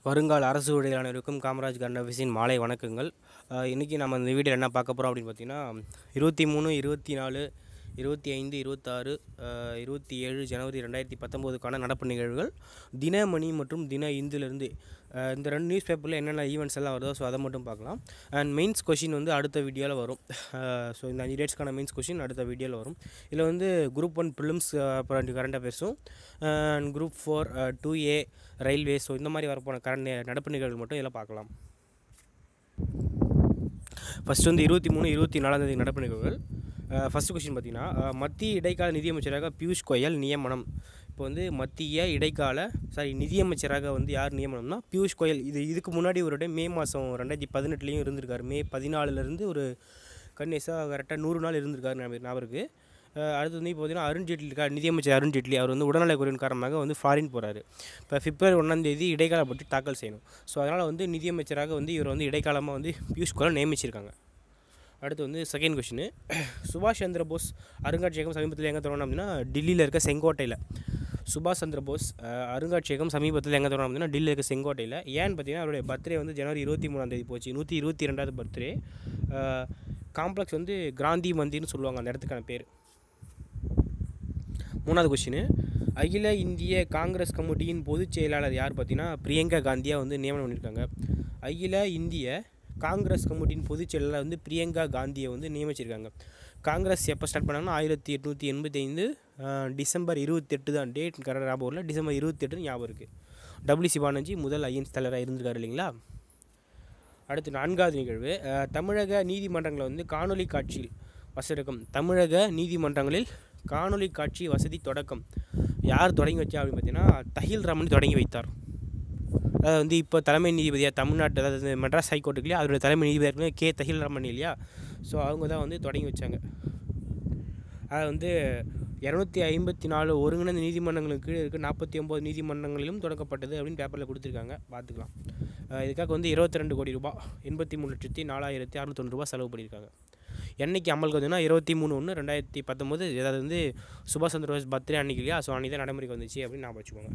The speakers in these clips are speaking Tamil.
வருங்கால அரசு ஊழியர்களுக்கும் காமராஜ் கண்ணவிசின் மாலை வணக்கங்கள் இன்றைக்கி நம்ம இந்த வீடியோவில் என்ன பார்க்க போகிறோம் அப்படின்னு பார்த்தீங்கன்னா இருபத்தி மூணு இருபத்தி நாலு இருபத்தி ஐந்து இருபத்தாறு இருபத்தி ஏழு ஜனவரி ரெண்டாயிரத்தி பத்தொம்போதுக்கான நடப்பு நிகழ்வுகள் தினமணி மற்றும் தின இந்திலிருந்து அஹ், இந்த ரெண்டு நியூஸ் பேப்பரில் என்னென்ன ஈவெண்ட்ஸ் எல்லாம் வருதோ ஸோ அதை மட்டும் பார்க்கலாம் அண்ட் மெயின்ஸ் கொஷின் வந்து அடுத்த வீடியோவில் வரும் ஸோ இந்த அஞ்சு டேட்ஸ்க்கான மெயின்ஸ் கொஷின் அடுத்த வீடியோவில் வரும் இதில் வந்து குரூப் ஒன் ப்ரிலிம்ஸ் அப்புறம் கரண்ட் அஃபேர்ஸும் and group four two A railway so இந்த மாதிரி வரப்போன கரண்ட் நடப்பு நிகழ்வுகள் மட்டும் இதில் பார்க்கலாம் ஃபஸ்ட்டு வந்து இருபத்தி மூணு இருபத்தி நாலாந்தேதி நடப்பு நிகழ்வுகள் ஃபஸ்ட்டு கொஸ்டின் பார்த்தீங்கன்னா அஹ், மத்திய இடைக்கால நிதியமைச்சராக பியூஷ் கோயல் நியமனம் இப்போ வந்து மத்திய இடைக்கால சாரி நிதியமைச்சராக வந்து யார் நியமனம்னா பியூஷ் கோயல் இது இதுக்கு முன்னாடி ஒரு டைம் மே மாதம் ரெண்டாயிரத்தி பதினெட்டுலேயும் இருந்திருக்காரு மே பதினாலுலேருந்து ஒரு கன்னியஸாக கரெக்டாக நூறு நாள் இருந்திருக்காரு ஞாபகம் ஞாபகம் இருக்குது அஹ் அடுத்து வந்து இப்போ பார்த்தீங்கன்னா அருண் ஜேட்லி இருக்கா நிதியமைச்சர் அருண் ஜேட்லி அவர் வந்து உடல்நலக் குறைவின் காரணமாக வந்து ஃபாரின் போகிறாரு இப்போ பிப்ரவரி ஒன்றாந்தேதி இடைக்கால பட்ஜெட் தாக்கல் செய்யணும் ஸோ அதனால் வந்து நிதியமைச்சராக வந்து இவர் வந்து இடைக்காலமாக வந்து பியூஷ் கோயல் நியமிச்சிருக்காங்க அடுத்து வந்து செகண்ட் கொஷின் சுபாஷ் சந்திர போஸ் அருங்காட்சியகம் சமீபத்தில் எங்கே தொடங்கணும் அப்படின்னா டெல்லியில் இருக்க செங்கோட்டையில் சுபாஷ் சந்திர போஸ் அஹ், அருங்காட்சியகம் சமீபத்தில் எங்கே தொடங்கணும் அப்படின்னா டெல்லியில் இருக்க செங்கோட்டையில் ஏன்னு பார்த்தீங்கன்னா அவருடைய பர்த்டே வந்து ஜனவரி இருபத்தி மூணாம் தேதி போச்சு நூற்றி இருபத்தி ரெண்டாவது பர்த்டே காம்ப்ளெக்ஸ் வந்து கிராந்தி மந்திர்னு சொல்லுவாங்க அந்த இடத்துக்கான பேர் மூணாவது கொஷின் அகில இந்திய காங்கிரஸ் கமிட்டியின் பொதுச் செயலாளர் யார் பார்த்தீங்கன்னா பிரியங்கா காந்தியாக வந்து நியமனம் பண்ணியிருக்காங்க அகில இந்திய காங்கிரஸ் கமிட்டியின் பொதுச் செயலாளர் வந்து பிரியங்கா காந்தியை வந்து நியமிச்சிருக்காங்க காங்கிரஸ் எப்போ ஸ்டார்ட் பண்ணாங்கன்னா ஆயிரத்தி எட்நூற்றி எண்பத்தி ஐந்து டிசம்பர் இருபத்தெட்டு தான் டேட் கரெக்டாக ஞாபகம் இல்லை டிசம்பர் இருபத்தெட்டுன்னு ஞாபகம் இருக்குது டபிள்யூசி பானர்ஜி முதல் ஐஎன்ஸ் தலைவராக இருந்திருக்காரு இல்லைங்களா அடுத்து நான்காவது நிகழ்வு அஹ், தமிழக நீதிமன்றங்களில் வந்து காணொளி காட்சியில் வசதிக்கும் தமிழக நீதிமன்றங்களில் காணொளி காட்சி வசதி தொடக்கம் யார் தொடங்கி வச்சா அப்படின்னு பார்த்தீங்கன்னா தஹில் ரமணி தொடங்கி வைத்தார் அதாவது வந்து இப்போ தலைமை நீதிபதியாக தமிழ்நாட்டு அதாவது மெட்ராஸ் ஹைகோர்ட்டுக்கு இல்லையா அதோட தலைமை நீதிபதியாக இருக்குல்ல கே தஹில் ரமணி இல்லையா ஸோ அவங்க தான் வந்து தொடங்கி வச்சாங்க அது வந்து இரநூத்தி ஐம்பத்தி நாலு ஒருங்கிணைந்த நீதிமன்றங்களுக்கு கீழே இருக்க நாற்பத்தி ஒம்பது நீதிமன்றங்களிலும் தொடங்கப்பட்டது அப்படின்னு பேப்பரில் கொடுத்துருக்காங்க பார்த்துக்கலாம் அஹ் இதுக்காக வந்து இருபத்தி ரெண்டு கோடி ரூபாய் எண்பத்தி மூணு லட்சத்தி நாலாயிரத்தி அறுநூத்தொன்று ரூபாய் செலவு பண்ணியிருக்காங்க என்னைக்கு அமலுக்கு வந்துன்னா இருபத்தி மூணு ஒன்று ரெண்டாயிரத்தி பத்தொம்போது அதாவது வந்து சுபாஷ் சந்திர போஸ் பர்த்டே அன்னைக்கு இல்லையா ஸோ அன்றைக்கி தான் நடைமுறைக்கு வந்துச்சு அப்படின்னு ஞாபகம் வச்சுக்கோங்க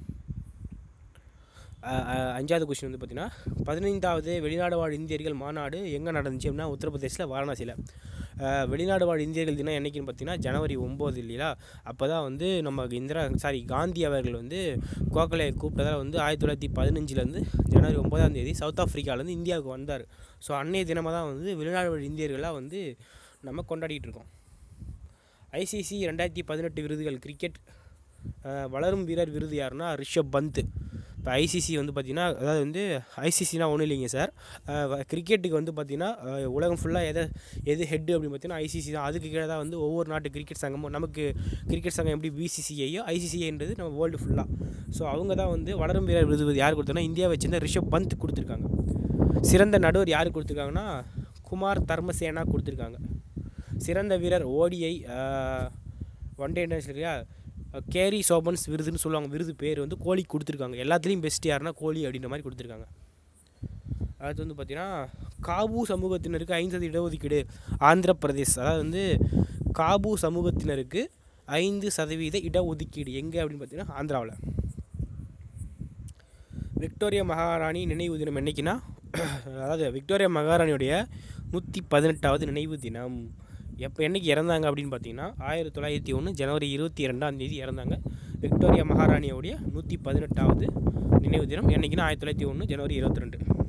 அஹ் அஹ் அஞ்சாவது கொஸ்டின் வந்து பார்த்தீங்கன்னா பதினைந்தாவது வெளிநாடு வாழ் இந்தியர்கள் மாநாடு எங்கே நடந்துச்சு அப்படின்னா உத்தரப்பிரதேசில் வாரணாசியில் அஹ் வெளிநாடு வாழ் இந்தியர்கள் தினம் என்னைக்குன்னு பார்த்தீங்கன்னா ஜனவரி ஒம்பது இல்லையா அப்போ தான் வந்து நம்ம இந்திரா சாரி காந்தி அவர்கள் வந்து கோகலே கூப்பிட்டதால் வந்து ஆயிரத்தி தொள்ளாயிரத்தி பதினஞ்சுலேருந்து ஜனவரி ஒன்பதாம் தேதி சவுத் ஆஃப்ரிக்காலேருந்து இந்தியாவுக்கு வந்தார் ஸோ அன்னைய தினமாக தான் வந்து வெளிநாடு வாழ் இந்தியர்களாக வந்து நம்ம கொண்டாடிட்டு இருக்கோம் ஐசிசி ரெண்டாயிரத்தி பதினெட்டு விருதுகள் கிரிக்கெட் அஹ், வளரும் வீரர் விருது யாருன்னா ரிஷப் பந்த் இப்போ ஐசிசி வந்து பார்த்திங்கன்னா அதாவது வந்து ஐசிசினா ஒன்றும் இல்லைங்க சார் கிரிக்கெட்டுக்கு வந்து பார்த்திங்கன்னா அஹ், உலகம் ஃபுல்லாக எதை எது ஹெட்டு அப்படின்னு பார்த்தீங்கன்னா ஐசிசி தான் அதுக்கு கீழே தான் வந்து ஒவ்வொரு நாட்டு கிரிக்கெட் சங்கமும் நமக்கு கிரிக்கெட் சங்கம் எப்படி பிசிசிஐயோ ஐசிசிஐன்றது நம்ம வேர்ல்டு ஃபுல்லாக ஸோ அவங்க தான் வந்து வளரும் வீரர் விருது யார் கொடுத்தோன்னா இந்தியாவை சேர்ந்த ரிஷப் பந்த் கொடுத்துருக்காங்க சிறந்த நடுவர் யார் கொடுத்துருக்காங்கன்னா குமார் தர்மசேனா கொடுத்துருக்காங்க சிறந்த வீரர் ஓடிஐ ஒன் டே இன்டர்நேஷனல் இல்லையா கேரி சோபன்ஸ் விருதுன்னு சொல்லுவாங்க விருது பேர் வந்து கோழி கொடுத்துருக்காங்க எல்லாத்துலேயும் பெஸ்ட் யாருன்னா கோழி அப்படின்ற மாதிரி கொடுத்துருக்காங்க அடுத்து வந்து பார்த்திங்கன்னா காபு சமூகத்தினருக்கு ஐந்து சதவீத இடஒதுக்கீடு ஆந்திர பிரதேஷ் அதாவது வந்து காபு சமூகத்தினருக்கு ஐந்து சதவீத இடஒதுக்கீடு எங்கே அப்படின்னு பார்த்தீங்கன்னா ஆந்திராவில் விக்டோரியா மகாராணி நினைவு தினம் என்னைக்குன்னா அதாவது விக்டோரியா மகாராணியுடைய நூற்றி பதினெட்டாவது நினைவு தினம் எப்போ என்னைக்கு இறந்தாங்க அப்படின்னு பார்த்தீங்கன்னா ஆயிரத்தி தொள்ளாயிரத்தி ஒன்று ஜனவரி இருபத்தி ரெண்டாம் தேதி இறந்தாங்க விக்டோரியா மகாராணியோடைய நூற்றி பதினெட்டாவது நினைவு தினம் என்னைக்குன்னா ஆயிரத்தி தொள்ளாயிரத்தி ஒன்று ஜனவரி இருபத்தி ரெண்டு